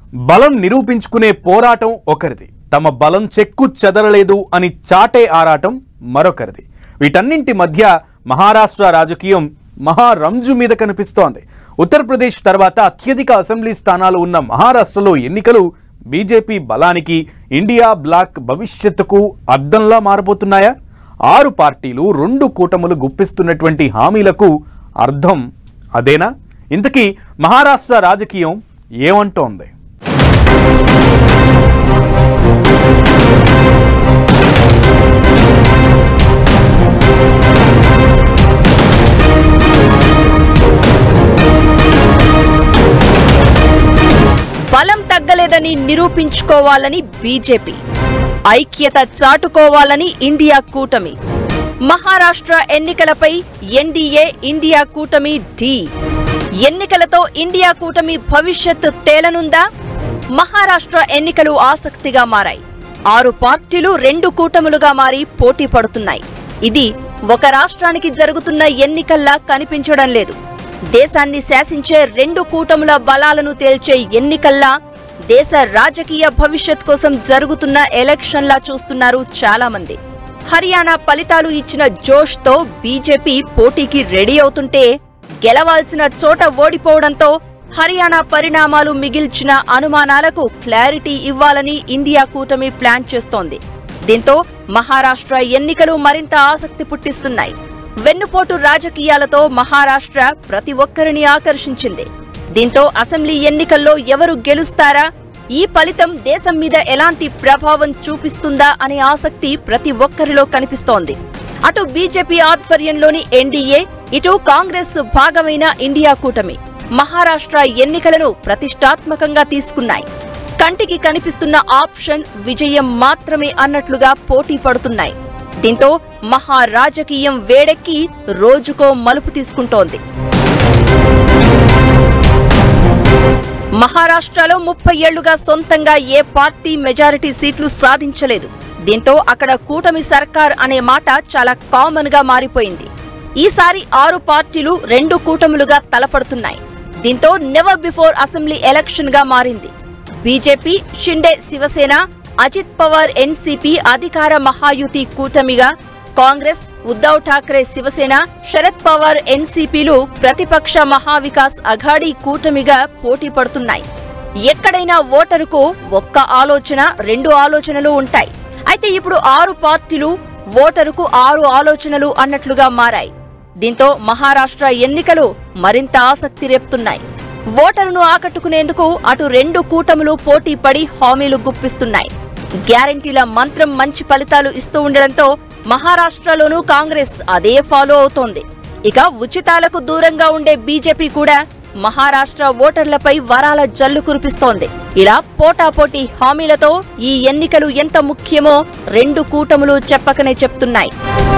బలం నిరూపించుకునే పోరాటం ఒకరిది తమ బలం చెక్కు చెదరలేదు అని చాటే ఆరాటం మరొకరిది వీటన్నింటి మధ్య మహారాష్ట్ర రాజకీయం మహా రంజు మీద కనిపిస్తోంది ఉత్తరప్రదేశ్ తర్వాత అత్యధిక అసెంబ్లీ స్థానాలు ఉన్న మహారాష్ట్రలో ఎన్నికలు బీజేపీ బలానికి ఇండియా బ్లాక్ భవిష్యత్తుకు అద్దంలా మారబోతున్నాయా ఆరు పార్టీలు రెండు కూటములు గుప్పిస్తున్నటువంటి హామీలకు అర్థం అదేనా ఇంతకీ మహారాష్ట్ర రాజకీయం ఏమంటోంది బలం తగ్గలేదని నిరూపించుకోవాలని బీజేపీ ఐక్యత చాటుకోవాలని ఇండియా కూటమి మహారాష్ట్ర ఎన్నికలపై ఎన్డీఏ ఇండియా కూటమి ఢీ ఎన్నికలతో ఇండియా కూటమి భవిష్యత్తు తేలనుందా మహారాష్ట్ర ఎన్నికలు ఆసక్తిగా మారాయి ఆరు పార్టీలు రెండు కూటములుగా మారి పోటీ పడుతున్నాయి ఇది ఒక రాష్ట్రానికి జరుగుతున్న ఎన్నికల్లా కనిపించడం లేదు దేశాన్ని శాసించే రెండు కూటముల బలాలను తేల్చే ఎన్నికల్లా దేశ రాజకీయ భవిష్యత్ కోసం జరుగుతున్న ఎలక్షన్లా చూస్తున్నారు చాలా మంది హర్యానా ఫలితాలు ఇచ్చిన జోష్ తో బీజేపీ పోటీకి రెడీ అవుతుంటే గెలవాల్సిన చోట ఓడిపోవడంతో హర్యానా పరిణామాలు మిగిల్చిన అనుమానాలకు క్లారిటీ ఇవ్వాలని ఇండియా కూటమి ప్లాన్ చేస్తోంది దీంతో మహారాష్ట్ర ఎన్నికలు మరింత ఆసక్తి పుట్టిస్తున్నాయి వెన్నుపోటు రాజకీయాలతో మహారాష్ట్ర ప్రతి ఒక్కరిని ఆకర్షించింది దీంతో అసెంబ్లీ ఎన్నికల్లో ఎవరు గెలుస్తారా ఈ ఫలితం దేశం మీద ఎలాంటి ప్రభావం చూపిస్తుందా అనే ఆసక్తి ప్రతి ఒక్కరిలో కనిపిస్తోంది అటు బీజేపీ ఆధ్వర్యంలోని ఎన్డీఏ ఇటు కాంగ్రెస్ భాగమైన ఇండియా కూటమి మహారాష్ట్ర ఎన్నికలను ప్రతిష్టాత్మకంగా తీసుకున్నాయి కంటికి కనిపిస్తున్న ఆప్షన్ విజయం మాత్రమే అన్నట్లుగా పోటీ పడుతున్నాయి దీంతో మహా రాజకీయం వేడెక్కి రోజుకో మలుపు తీసుకుంటోంది మహారాష్ట్రలో ముప్పై ఏళ్లుగా సొంతంగా ఏ పార్టీ మెజారిటీ సీట్లు సాధించలేదు దీంతో అక్కడ కూటమి సర్కార్ అనే మాట చాలా కామన్ గా మారిపోయింది ఈసారి ఆరు పార్టీలు రెండు కూటములుగా తలపడుతున్నాయి దీంతో నెవర్ బిఫోర్ అసెంబ్లీ ఎలక్షన్ గా మారింది బీజేపీ షిండే శివసేన అజిత్ పవార్ ఎన్సీపీ అధికార మహాయుతి కూటమిగా కాంగ్రెస్ ఉద్దవ్ ఠాక్రే శివసేన శరద్ పవార్ ఎన్సీపీలు ప్రతిపక్ష మహావికాస్ అఘాడీ కూటమిగా పోటీ పడుతున్నాయి ఎక్కడైనా ఓటరుకు ఒక్క ఆలోచన రెండు ఆలోచనలు ఉంటాయి అయితే ఇప్పుడు ఆరు పార్టీలు ఓటరుకు ఆరు ఆలోచనలు అన్నట్లుగా మారాయి దీంతో మహారాష్ట్ర ఎన్నికలు మరింత ఆసక్తి రేపుతున్నాయి ఓటరును ఆకట్టుకునేందుకు అటు రెండు కూటములు పోటీ పడి హామీలు గుప్పిస్తున్నాయి గ్యారంటీల మంత్రం మంచి ఫలితాలు ఇస్తూ ఉండడంతో మహారాష్ట్రలోనూ కాంగ్రెస్ అదే ఫాలో అవుతోంది ఇక ఉచితాలకు దూరంగా ఉండే బీజేపీ కూడా మహారాష్ట్ర ఓటర్లపై వరాల జల్లు కురిపిస్తోంది ఇలా పోటాపోటీ హామీలతో ఈ ఎన్నికలు ఎంత ముఖ్యమో రెండు కూటములు చెప్పకనే చెప్తున్నాయి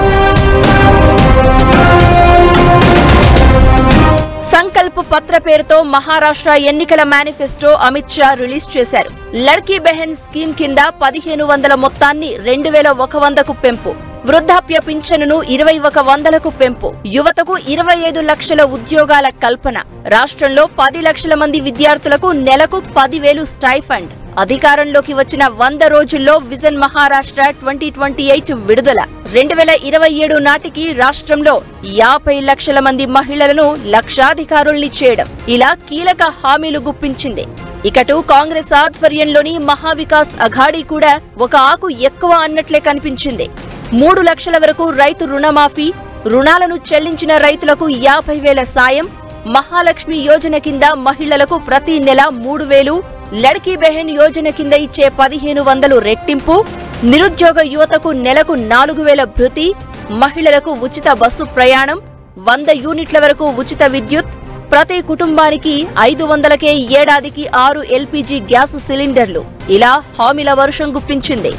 సంకల్ప్ పత్ర పేరుతో మహారాష్ట్ర ఎన్నికల మేనిఫెస్టో అమిత్ షా రిలీజ్ చేశారు లడ్కీ బెహెన్ స్కీమ్ కింద పదిహేను వందల మొత్తాన్ని రెండు వేల ఒక వందకు పెంపు వృద్ధాప్య పింఛనును ఇరవై ఒక వందలకు పెంపు యువతకు ఇరవై ఐదు లక్షల ఉద్యోగాల కల్పన రాష్ట్రంలో పది లక్షల మంది విద్యార్థులకు నెలకు పదివేలు స్టైఫండ్ అధికారంలోకి వచ్చిన వంద రోజుల్లో vision Maharashtra twenty twenty eight విడుదల రెండు వేల ఇరవై ఏడు నాటికి రాష్ట్రంలో యాభై లక్షల మంది మహిళలను లక్షాధికారుల్ని చేయడం ఇలా కీలక హామీలు గుప్పించింది ఇకటు కాంగ్రెస్ ఆధ్వర్యంలోని మహావికాస్ అఘాడీ కూడా ఒక ఆకు ఎక్కువ అన్నట్లే కనిపించింది మూడు లక్షల వరకు రైతు రుణమాఫీ రుణాలను చెల్లించిన రైతులకు యాభై వేల సాయం మహాలక్ష్మి యోజన కింద మహిళలకు ప్రతి నెల మూడు వేలు లడ్కీ బెహెన్ యోజన కింద ఇచ్చే పదిహేను వందలు రెట్టింపు నిరుద్యోగ యువతకు నెలకు నాలుగు వేల భృతి మహిళలకు ఉచిత బస్సు ప్రయాణం వంద యూనిట్ల వరకు ఉచిత విద్యుత్ ప్రతి కుటుంబానికి ఐదు వందలకే ఏడాదికి ఆరు ఎల్పీజీ గ్యాస్ సిలిండర్లు ఇలా హామీల వర్షం గుప్పించింది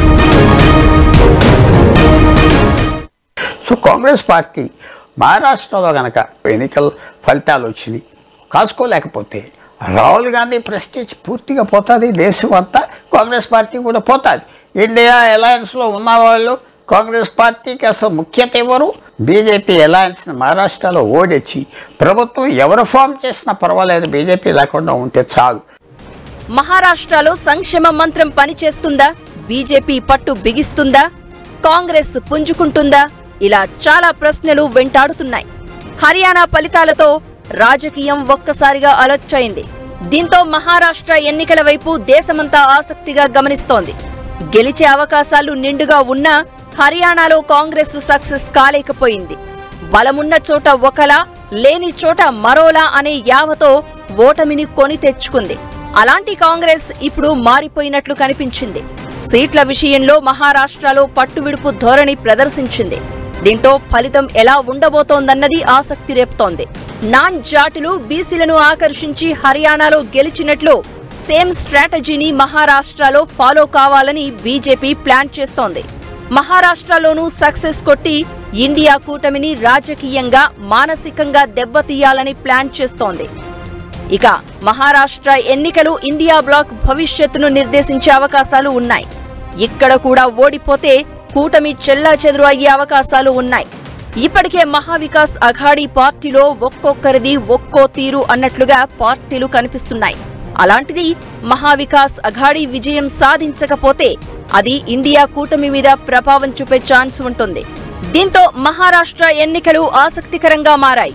సో కాంగ్రెస్ పార్టీ మహారాష్ట్రలో గనక ఎన్నికల ఫలితాలు వచ్చినాయి కాసుకోలేకపోతే రాహుల్ గాంధీ ప్రెస్టేజ్ పూర్తిగా పోతుంది దేశం అంతా కాంగ్రెస్ పార్టీ కూడా పోతుంది ఇండియా అలయన్స్లో ఉన్న వాళ్ళు కాంగ్రెస్ పార్టీకి అసలు ముఖ్యత ఇవ్వరు బీజేపీ అలయన్స్ని మహారాష్ట్రలో ఓడించి ప్రభుత్వం ఎవరు ఫామ్ చేసినా పర్వాలేదు బీజేపీ లేకుండా ఉంటే చాలు మహారాష్ట్రలో సంక్షేమ మంత్రం పనిచేస్తుందా బీజేపీ పట్టు బిగిస్తుందా కాంగ్రెస్ పుంజుకుంటుందా ఇలా చాలా ప్రశ్నలు వెంటాడుతున్నాయి హర్యానా ఫలితాలతో రాజకీయం ఒక్కసారిగా అలర్ట్ అయింది దీంతో మహారాష్ట్ర ఎన్నికల వైపు దేశమంతా ఆసక్తిగా గమనిస్తోంది గెలిచే అవకాశాలు నిండుగా ఉన్నా హర్యానాలో కాంగ్రెస్ సక్సెస్ కాలేకపోయింది బలమున్న చోట ఒకలా లేని చోట మరోలా అనే యావతో ఓటమిని కొని తెచ్చుకుంది అలాంటి కాంగ్రెస్ ఇప్పుడు మారిపోయినట్లు కనిపించింది సీట్ల విషయంలో మహారాష్ట్రలో పట్టువిడుపు ధోరణి ప్రదర్శించింది దీంతో ఫలితం ఎలా ఉండబోతోందన్నది ఆసక్తి రేపుతోంది నాన్ జాటులు బీసీలను ఆకర్షించి హర్యానాలో గెలిచినట్లు సేమ్ స్ట్రాటజీని మహారాష్ట్రలో ఫాలో కావాలని బీజేపీ ప్లాన్ చేస్తోంది మహారాష్ట్రలోనూ సక్సెస్ కొట్టి ఇండియా కూటమిని రాజకీయంగా మానసికంగా దెబ్బతీయాలని ప్లాన్ చేస్తోంది ఇక మహారాష్ట్ర ఎన్నికలు ఇండియా బ్లాక్ భవిష్యత్తును నిర్దేశించే అవకాశాలు ఉన్నాయి ఇక్కడ కూడా ఓడిపోతే కూటమి చెల్లా చెదురు అయ్యే అవకాశాలు ఉన్నాయి ఇప్పటికే మహావికాస్ అఘాడీ పార్టీలో ఒక్కొక్కరిది ఒక్కో తీరు అన్నట్లుగా పార్టీలు కనిపిస్తున్నాయి అలాంటిది మహావికాస్ అఘాడీ విజయం సాధించకపోతే అది ఇండియా కూటమి మీద ప్రభావం చూపే ఛాన్స్ ఉంటుంది దీంతో మహారాష్ట్ర ఎన్నికలు ఆసక్తికరంగా మారాయి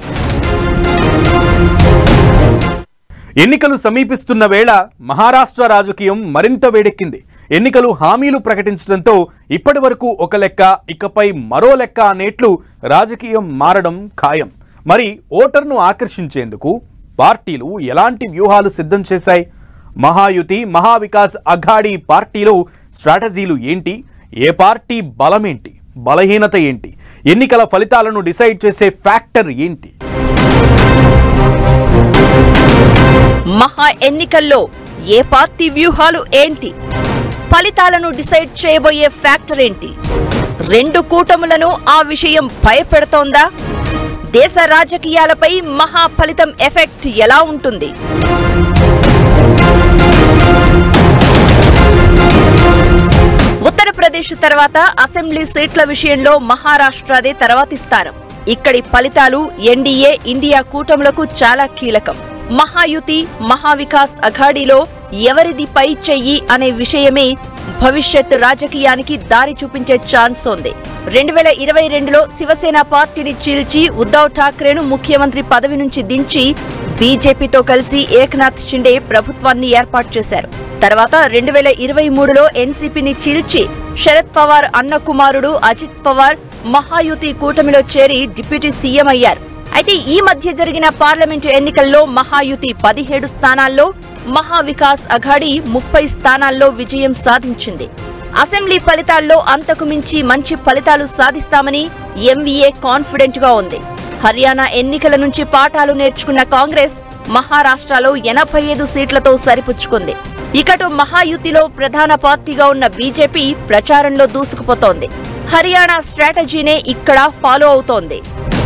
ఎన్నికలు సమీపిస్తున్న వేళ మహారాష్ట్ర రాజకీయం మరింత వేడెక్కింది ఎన్నికలు హామీలు ప్రకటించడంతో ఇప్పటి వరకు ఒక లెక్క ఇకపై మరో లెక్క అనేట్లు రాజకీయం మారడం ఖాయం మరి ఓటర్ను ఆకర్షించేందుకు పార్టీలు ఎలాంటి వ్యూహాలు సిద్ధం చేశాయి మహాయుతి మహావికాస్ అఘాడీ పార్టీలో స్ట్రాటజీలు ఏంటి ఏ పార్టీ బలమేంటి బలహీనత ఏంటి ఎన్నికల ఫలితాలను డిసైడ్ చేసే ఫ్యాక్టర్ ఏంటి మహా ఎన్నికల్లో ఏ పార్టీ వ్యూహాలు ఏంటి ఫలితాలను డిసైడ్ చేయబోయే ఫ్యాక్టర్ ఏంటి రెండు కూటములను ఆ విషయం భయపెడుతోందా దేశ రాజకీయాలపై మహా ఫలితం ఎఫెక్ట్ ఎలా ఉంటుంది ఉత్తరప్రదేశ్ తర్వాత అసెంబ్లీ సీట్ల విషయంలో మహారాష్ట్రదే తర్వాతి స్థానం ఇక్కడి ఫలితాలు ఎన్డీఏ ఇండియా కూటములకు చాలా కీలకం మహాయుతి మహావికాస్ అఘాడీలో ఎవరిది పై చెయ్యి అనే విషయమే భవిష్యత్ రాజకీయానికి దారి చూపించే ఛాన్స్ ఉంది రెండు వేల ఇరవై రెండులో శివసేన పార్టీని చీల్చి ఉద్దవ్ ఠాక్రేను ముఖ్యమంత్రి పదవి నుంచి దించి బీజేపీతో కలిసి ఏక్నాథ్ షిండే ప్రభుత్వాన్ని ఏర్పాటు చేశారు తర్వాత రెండు వేల ఇరవై మూడులో ఎన్సీపీని చీల్చి శరద్ పవార్ అన్న కుమారుడు అజిత్ పవార్ మహాయుతి కూటమిలో చేరి డిప్యూటీ సీఎం అయ్యారు అయితే ఈ మధ్య జరిగిన పార్లమెంటు ఎన్నికల్లో మహాయుతి పదిహేడు స్థానాల్లో మహావికాస్ అఘాడీ ముప్పై స్థానాల్లో విజయం సాధించింది అసెంబ్లీ ఫలితాల్లో అంతకు మించి మంచి ఫలితాలు సాధిస్తామని ఎంవీఏ కాన్ఫిడెంట్ గా ఉంది హర్యానా ఎన్నికల నుంచి పాఠాలు నేర్చుకున్న కాంగ్రెస్ మహారాష్ట్రలో ఎనభై ఐదు సీట్లతో సరిపుచ్చుకుంది ఇకటు మహాయుతిలో ప్రధాన పార్టీగా ఉన్న బీజేపీ ప్రచారంలో దూసుకుపోతోంది హర్యానా స్ట్రాటజీనే ఇక్కడ ఫాలో అవుతోంది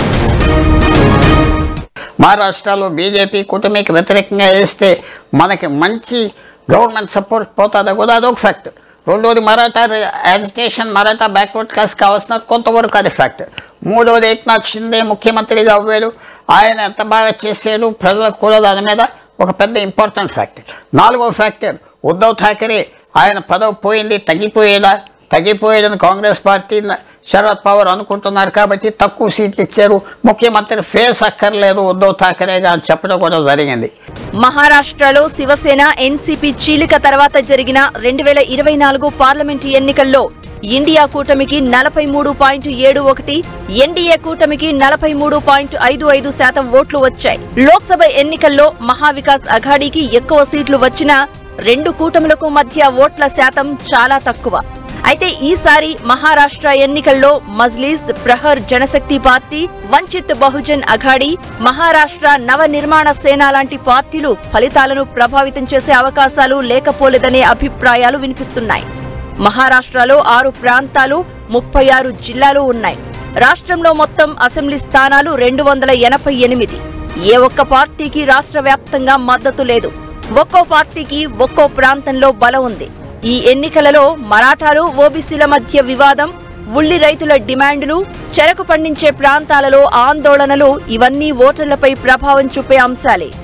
మహారాష్ట్రలో బీజేపీ కూటమికి వ్యతిరేకంగా వేస్తే మనకి మంచి గవర్నమెంట్ సపోర్ట్ పోతుందా కూడా అదొక ఫ్యాక్టర్ రెండోది Maratha agitation Maratha backward class కావాల్సిన కొంతవరకు అది ఫ్యాక్టర్ మూడోది ఏక్నాథ్ షిండే ముఖ్యమంత్రిగా అవ్వాడు ఆయన ఎంత బాగా చేసాడు ప్రజలకు కూడా దాని మీద ఒక పెద్ద ఇంపార్టెంట్ ఫ్యాక్టర్ నాలుగో ఫ్యాక్టర్ ఉద్ధవ్ ఠాకరే ఆయన పదవి పోయింది తగ్గిపోయేదా తగ్గిపోయేదని కాంగ్రెస్ పార్టీ శరద్ పవార్ అనుకుంటున్నారు కాబట్టి తక్కువ సీట్లు ఇచ్చారు ముఖ్యమంత్రి ఫేస్ అక్కర్లేదు ఉద్ధవ్ ఠాకరేగా అని చెప్పడం కూడా జరిగింది మహారాష్ట్రలో శివసేన ఎన్సీపీ చీలిక తర్వాత జరిగిన రెండు వేల ఇరవై నాలుగు పార్లమెంటు ఎన్నికల్లో ఇండియా కూటమికి నలభై మూడు పాయింట్ ఏడు ఒకటి ఎన్డీఏ కూటమికి నలభై మూడు పాయింట్ ఐదు ఐదు శాతం ఓట్లు వచ్చాయి లోక్సభ ఎన్నికల్లో మహావికాస్ అఘాడీకి ఎక్కువ సీట్లు వచ్చినా రెండు కూటములకు మధ్య ఓట్ల శాతం చాలా తక్కువ అయితే ఈసారి మహారాష్ట్ర ఎన్నికల్లో మజ్లీస్ ప్రహర్ జనశక్తి పార్టీ వంచిత్ బహుజన్ అఘాడీ మహారాష్ట్ర నవ నిర్మాణ సేన లాంటి పార్టీలు ఫలితాలను ప్రభావితం చేసే అవకాశాలు లేకపోలేదనే అభిప్రాయాలు వినిపిస్తున్నాయి మహారాష్ట్రలో ఆరు ప్రాంతాలు ముప్పై ఆరు జిల్లాలు ఉన్నాయి రాష్ట్రంలో మొత్తం అసెంబ్లీ స్థానాలు రెండు వందల ఎనభై ఎనిమిది ఏ ఒక్క పార్టీకి రాష్ట్ర వ్యాప్తంగా మద్దతు లేదు ఒక్కో పార్టీకి ఒక్కో ప్రాంతంలో బలం ఉంది ఈ ఎన్నికలలో మరాఠాలు ఓబీసీల మధ్య వివాదం ఉల్లి రైతుల డిమాండ్లు చెరకు పండించే ప్రాంతాలలో ఆందోళనలు ఇవన్నీ ఓటర్లపై ప్రభావం చూపే అంశాలే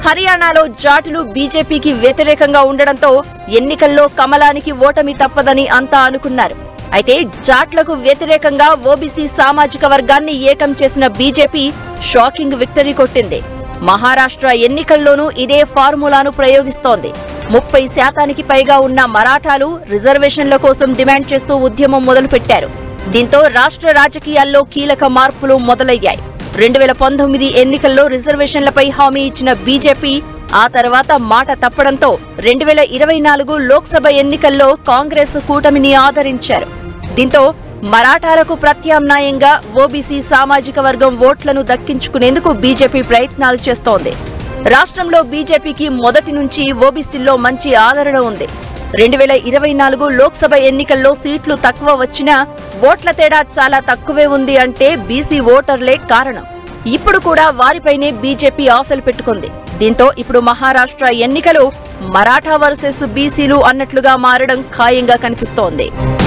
హర్యానాలో జాటులు బీజేపీకి వ్యతిరేకంగా ఉండడంతో ఎన్నికల్లో కమలానికి ఓటమి తప్పదని అంతా అనుకున్నారు అయితే జాట్లకు వ్యతిరేకంగా ఓబీసీ సామాజిక వర్గాన్ని ఏకం చేసిన బీజేపీ షాకింగ్ విక్టరీ కొట్టింది మహారాష్ట్ర ఎన్నికల్లోనూ ఇదే ఫార్ములాను ప్రయోగిస్తోంది ముప్పై శాతానికి పైగా ఉన్న మరాఠాలు రిజర్వేషన్ల కోసం డిమాండ్ చేస్తూ ఉద్యమం మొదలుపెట్టారు దీంతో రాష్ట్ర రాజకీయాల్లో కీలక మార్పులు మొదలయ్యాయి రెండు వేల పంతొమ్మిది ఎన్నికల్లో రిజర్వేషన్లపై హామీ ఇచ్చిన బీజేపీ ఆ తర్వాత మాట తప్పడంతో రెండు వేల ఇరవై నాలుగు లోక్సభ ఎన్నికల్లో కాంగ్రెస్ కూటమిని ఆదరించారు దీంతో మరాఠాలకు ప్రత్యామ్నాయంగా ఓబీసీ సామాజిక వర్గం ఓట్లను దక్కించుకునేందుకు బీజేపీ ప్రయత్నాలు చేస్తోంది రాష్ట్రంలో బీజేపీకి మొదటి నుంచి ఓబీసీల్లో మంచి ఆదరణ ఉంది రెండు వేల ఇరవై నాలుగు లోక్సభ ఎన్నికల్లో సీట్లు తక్కువ వచ్చినా ఓట్ల తేడా చాలా తక్కువే ఉంది అంటే బీసీ ఓటర్లే కారణం ఇప్పుడు కూడా వారిపైనే బీజేపీ ఆశలు పెట్టుకుంది దీంతో ఇప్పుడు మహారాష్ట్ర ఎన్నికలు మరాఠా వర్సెస్ బీసీలు అన్నట్లుగా మారడం ఖాయంగా కనిపిస్తోంది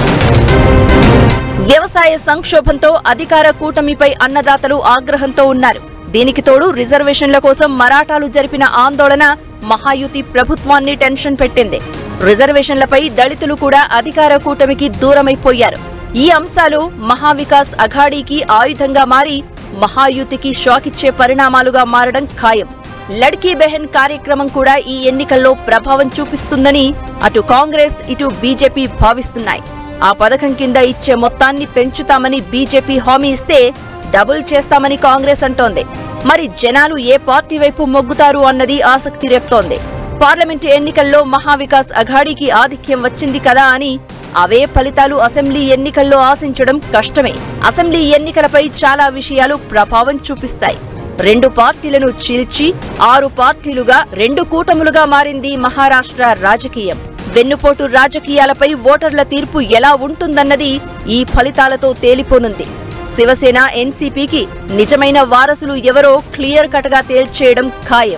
వ్యవసాయ సంక్షోభంతో అధికార కూటమిపై అన్నదాతలు ఆగ్రహంతో ఉన్నారు దీనికి తోడు రిజర్వేషన్ల కోసం మరాఠాలు జరిపిన ఆందోళన మహాయుతి ప్రభుత్వాన్ని టెన్షన్ పెట్టింది రిజర్వేషన్లపై దళితులు కూడా అధికార కూటమికి దూరమైపోయారు ఈ అంశాలు మహావికాస్ అఘాడీకి ఆయుధంగా మారి మహాయుతికి షాకిచ్చే పరిణామాలుగా మారడం ఖాయం లడ్కీ బెహన్ కార్యక్రమం కూడా ఈ ఎన్నికల్లో ప్రభావం చూపిస్తుందని అటు కాంగ్రెస్ ఇటు బీజేపీ భావిస్తున్నాయి ఆ పథకం కింద ఇచ్చే మొత్తాన్ని పెంచుతామని బీజేపీ హామీ ఇస్తే డబుల్ చేస్తామని కాంగ్రెస్ అంటోంది మరి జనాలు ఏ పార్టీ వైపు మొగ్గుతారు అన్నది ఆసక్తి రేపుతోంది పార్లమెంటు ఎన్నికల్లో మహావికాస్ అఘాడీకి ఆధిక్యం వచ్చింది కదా అని అవే ఫలితాలు అసెంబ్లీ ఎన్నికల్లో ఆశించడం కష్టమే అసెంబ్లీ ఎన్నికలపై చాలా విషయాలు ప్రభావం చూపిస్తాయి రెండు పార్టీలను చీల్చి ఆరు పార్టీలుగా రెండు కూటములుగా మారింది మహారాష్ట్ర రాజకీయం వెన్నుపోటు రాజకీయాలపై ఓటర్ల తీర్పు ఎలా ఉంటుందన్నది ఈ ఫలితాలతో తేలిపోనుంది శివసేన ఎన్సీపీకి నిజమైన వారసులు ఎవరో క్లియర్ కట్ గా తేల్చేయడం ఖాయం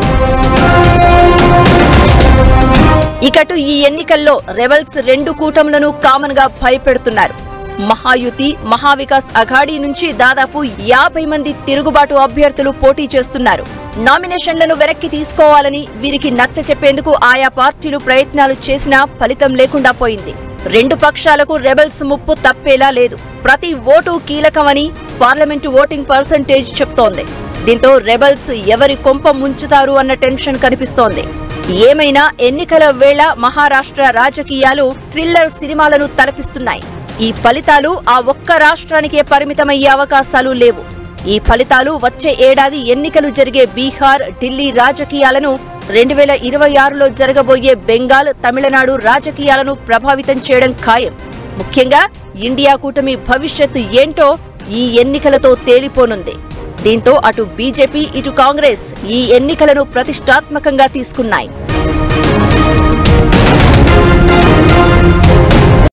ఇకటు ఈ ఎన్నికల్లో రెబల్స్ రెండు కూటములను కామన్ గా భయపెడుతున్నారు మహాయుతి మహావికాస్ అఘాడీ నుంచి దాదాపు యాభై మంది తిరుగుబాటు అభ్యర్థులు పోటీ చేస్తున్నారు నామినేషన్లను వెనక్కి తీసుకోవాలని వీరికి నచ్చ చెప్పేందుకు ఆయా పార్టీలు ప్రయత్నాలు చేసినా ఫలితం లేకుండా పోయింది రెండు పక్షాలకు రెబల్స్ ముప్పు తప్పేలా లేదు ప్రతి ఓటు కీలకమని పార్లమెంటు ఓటింగ్ పర్సంటేజ్ చెప్తోంది దీంతో రెబల్స్ ఎవరి కొంప ముంచుతారు అన్న టెన్షన్ కనిపిస్తోంది ఏమైనా ఎన్నికల వేళ మహారాష్ట్ర రాజకీయాలు థ్రిల్లర్ సినిమాలను తలపిస్తున్నాయి ఈ ఫలితాలు ఆ ఒక్క రాష్ట్రానికే పరిమితమయ్యే అవకాశాలు లేవు ఈ ఫలితాలు వచ్చే ఏడాది ఎన్నికలు జరిగే బీహార్ ఢిల్లీ రాజకీయాలను రెండు వేల ఇరవై ఆరులో జరగబోయే బెంగాల్ తమిళనాడు రాజకీయాలను ప్రభావితం చేయడం ఖాయం ముఖ్యంగా ఇండియా కూటమి భవిష్యత్తు ఏంటో ఈ ఎన్నికలతో తేలిపోనుంది దీంతో అటు బీజేపీ ఇటు కాంగ్రెస్ ఈ ఎన్నికలను ప్రతిష్టాత్మకంగా తీసుకున్నాయి